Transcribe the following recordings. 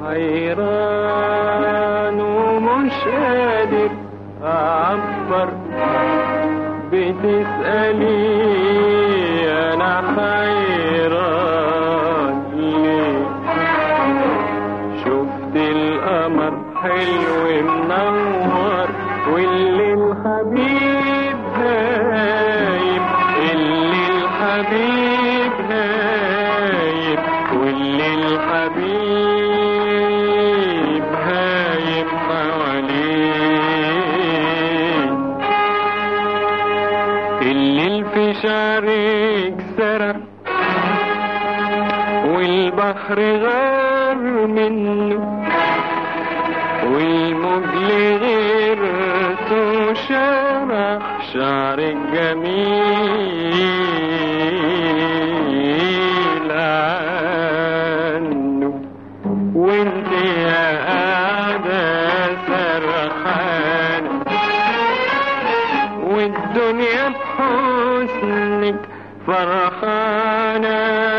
حيران ومش قادر أعبر بتسألي أنا حيران ليه شفت القمر حلو منور واللي الحبيب هايب اللي الحبيب هايب واللي الحبيب هايب حواليه الليل في شعرك سرق والبحر غار منه والموج غيرته شرح شعرك جميل عنه وانت يا قاعدة سرحانة والدنيا بحسنك فرحانة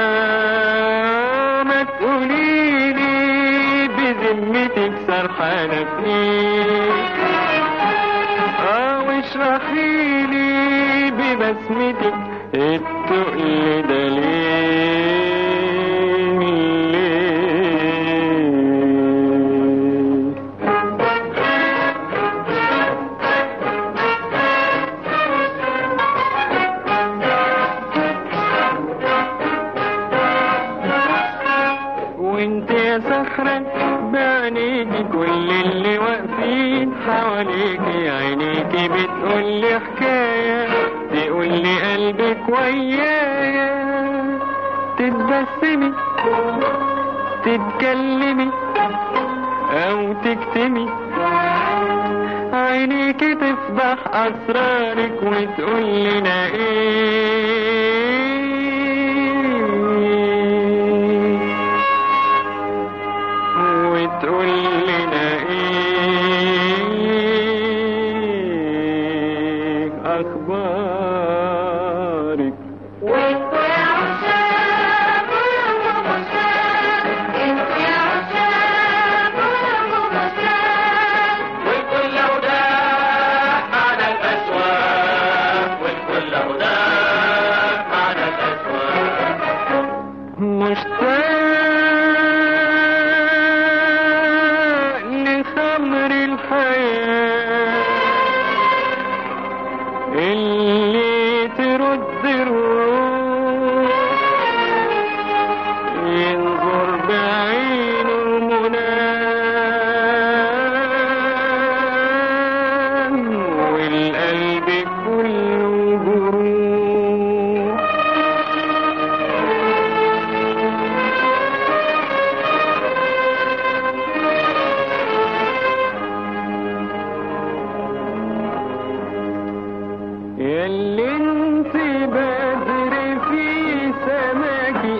ما تقوليلي بذمتك سرحانة في ايه اه واشرحيلي ببسمتك التقل ده ليه ليه وانت يا صخرة بعينيكي كل اللي واقفين حواليكي عينيكي بتقولي حكاية تقولي قلبك ويايا تتبسمي تتكلمي او تكتمي عينيكي تفضح اسرارك وتقول لنا ايه وتقول لنا ايه اخبارك وانتوا يا عشاق كلكم مشاق انتوا يا عشاق كلكم مشاق والكل هداك على الاسواق والكل هداك على الاسواق مشتاق لخمر الحياة اللي ترد الروح ينظر بعينه منام والقلب كله جروح ياللي انت بدر في سماكي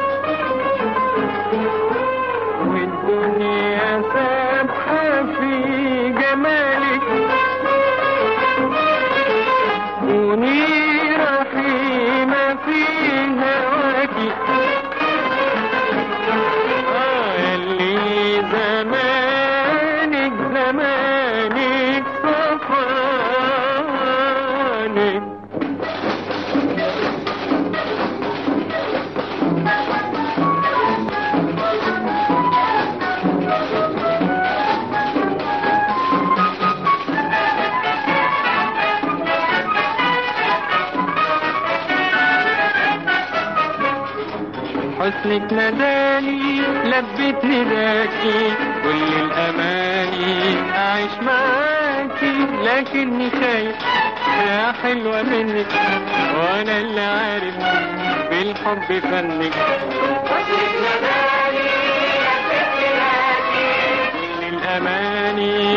والدنيا سابحة في جمالك كوني رحيمة في هواكي آه ياللي زمانك زمانك صفانك حسنك نداني لبت نداكي كل الاماني اعيش معاكي لكني خايف يا حلوة منك وانا اللي عارف بالحب فنك كل الاماني